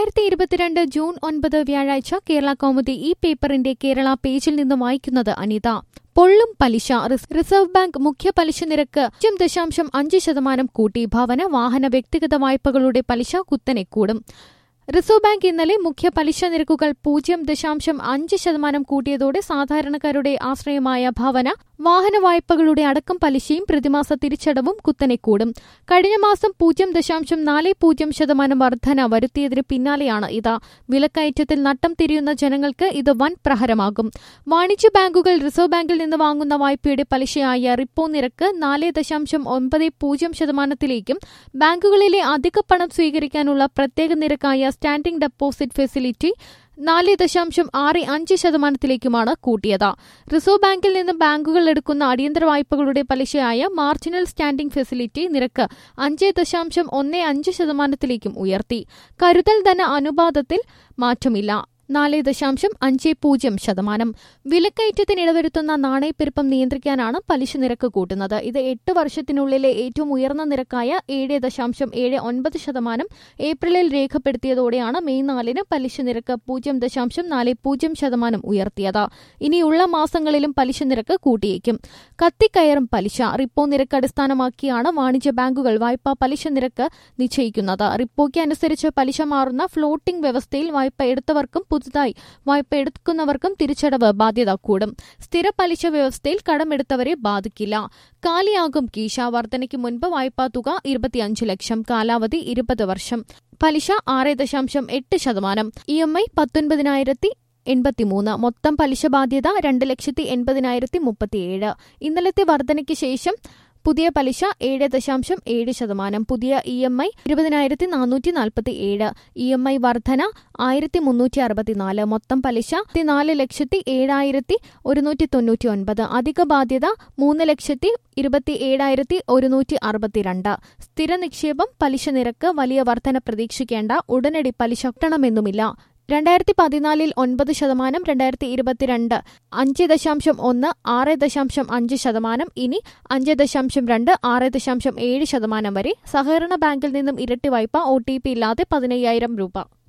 രണ്ടായിരത്തി ഇരുപത്തിരണ്ട് ജൂൺ ഒൻപത് വ്യാഴാഴ്ച കേരള കൗമുദി ഈ പേപ്പറിന്റെ കേരള പേജിൽ നിന്ന് വായിക്കുന്നത് അനിത പൊള്ളും പലിശ റിസ്- റിസർവ് ബാങ്ക് മുഖ്യ പലിശ നിരക്ക് പൂജ്യം ദശാംശം അഞ്ച് ശതമാനം കൂട്ടി ഭവന വാഹന വ്യക്തിഗത വായ്പകളുടെ പലിശ കുത്തനെ കൂടും റിസർവ് ബാങ്ക് ഇന്നലെ മുഖ്യ പലിശ നിരക്കുകൾ പൂജ്യം ദശാംശം അഞ്ച് ശതമാനം കൂട്ടിയതോടെ സാധാരണക്കാരുടെ ആശ്രയമായ ഭവന വാഹന വായ്പകളുടെ അടക്കം പലിശയും പ്രതിമാസ തിരിച്ചടവും കുത്തനെ കൂടും കഴിഞ്ഞ മാസം പൂജ്യം ദശാംശം നാല് പൂജ്യം ശതമാനം വർധന വരുത്തിയതിന് പിന്നാലെയാണ് ഇത് വിലക്കയറ്റത്തിൽ നട്ടം തിരിയുന്ന ജനങ്ങൾക്ക് ഇത് വൻ പ്രഹരമാകും വാണിജ്യ ബാങ്കുകൾ റിസർവ് ബാങ്കിൽ നിന്ന് വാങ്ങുന്ന വായ്പയുടെ പലിശയായ റിപ്പോ നിരക്ക് നാല് ദശാംശം ഒൻപത് പൂജ്യം ശതമാനത്തിലേക്കും ബാങ്കുകളിലെ അധിക പണം സ്വീകരിക്കാനുള്ള പ്രത്യേക നിരക്കായ സ്റ്റാൻഡിംഗ് ഡെപ്പോസിറ്റ് ഫെസിലിറ്റി നാല് ദശാംശം ആറ് അഞ്ച് ശതമാനത്തിലേക്കുമാണ് കൂട്ടിയത് റിസർവ് ബാങ്കിൽ നിന്ന് ബാങ്കുകൾ എടുക്കുന്ന അടിയന്തര വായ്പകളുടെ പലിശയായ മാർജിനൽ സ്റ്റാൻഡിംഗ് ഫെസിലിറ്റി നിരക്ക് അഞ്ച് ദശാംശം ഒന്ന് അഞ്ച് ശതമാനത്തിലേക്കും ഉയർത്തി കരുതൽ ധന അനുപാതത്തിൽ മാറ്റമില്ല നാല് ദശാംശം അഞ്ച് പൂജ്യം ശതമാനം വിലക്കയറ്റത്തിന് ഇടവരുത്തുന്ന നാണയപ്പെരുപ്പം നിയന്ത്രിക്കാനാണ് പലിശ നിരക്ക് കൂട്ടുന്നത് ഇത് എട്ട് വർഷത്തിനുള്ളിലെ ഏറ്റവും ഉയർന്ന നിരക്കായ ഏഴ് ദശാംശം ഏഴ് ഒൻപത് ശതമാനം ഏപ്രിലിൽ രേഖപ്പെടുത്തിയതോടെയാണ് മെയ് നാലിന് പലിശ നിരക്ക് പൂജ്യം ദശാംശം നാല് പൂജ്യം ശതമാനം ഉയർത്തിയത് ഇനിയുള്ള മാസങ്ങളിലും പലിശ നിരക്ക് കൂട്ടിയേക്കും കത്തിക്കയറും പലിശ റിപ്പോ നിരക്ക് അടിസ്ഥാനമാക്കിയാണ് വാണിജ്യ ബാങ്കുകൾ വായ്പാ പലിശ നിരക്ക് നിശ്ചയിക്കുന്നത് റിപ്പോയ്ക്ക് അനുസരിച്ച് പലിശ മാറുന്ന ഫ്ലോട്ടിംഗ് വ്യവസ്ഥയിൽ വായ്പ എടുത്തവർക്കും പുതുതായി വായ്പ എടുക്കുന്നവർക്കും തിരിച്ചടവ് ബാധ്യത കൂടും സ്ഥിര പലിശ വ്യവസ്ഥയിൽ കടമെടുത്തവരെ ബാധിക്കില്ല കാലിയാകും കീശ വർധനയ്ക്ക് മുൻപ് വായ്പാ തുക ഇരുപത്തിയഞ്ച് ലക്ഷം കാലാവധി ഇരുപത് വർഷം പലിശ ആറ് ദശാംശം എട്ട് ശതമാനം ഇ എം ഐ പത്തൊൻപതിനായിരത്തി എൺപത്തിമൂന്ന് മൊത്തം പലിശ ബാധ്യത രണ്ട് ലക്ഷത്തി എൺപതിനായിരത്തി മുപ്പത്തിയേഴ് ഇന്നലത്തെ വർധനയ്ക്ക് ശേഷം പുതിയ പലിശ ഏഴ് ദശാംശം ഏഴ് ശതമാനം പുതിയ ഇ എം ഐ ഇരുപതിനായിരത്തി നാനൂറ്റി നാൽപ്പത്തി ഏഴ് ഇ എം ഐ വർധന ആയിരത്തി മുന്നൂറ്റി അറുപത്തിനാല് മൊത്തം പലിശ നാല് ലക്ഷത്തി ഏഴായിരത്തി ഒരുന്നൂറ്റി തൊണ്ണൂറ്റി ഒൻപത് അധിക ബാധ്യത മൂന്ന് ലക്ഷത്തി ഇരുപത്തി ഏഴായിരത്തി ഒരുന്നൂറ്റി അറുപത്തിരണ്ട് സ്ഥിര നിക്ഷേപം പലിശ നിരക്ക് വലിയ വർധന പ്രതീക്ഷിക്കേണ്ട ഉടനടി പലിശ കിട്ടണമെന്നുമില്ല രണ്ടായിരത്തി പതിനാലിൽ ഒൻപത് ശതമാനം രണ്ടായിരത്തി ഇരുപത്തിരണ്ട് അഞ്ച് ദശാംശം ഒന്ന് ആറ് ദശാംശം അഞ്ച് ശതമാനം ഇനി അഞ്ച് ദശാംശം രണ്ട് ആറ് ദശാംശം ഏഴ് ശതമാനം വരെ സഹകരണ ബാങ്കിൽ നിന്നും ഇരട്ടി വായ്പ ഒ ടി പി ഇല്ലാതെ പതിനയ്യായിരം രൂപ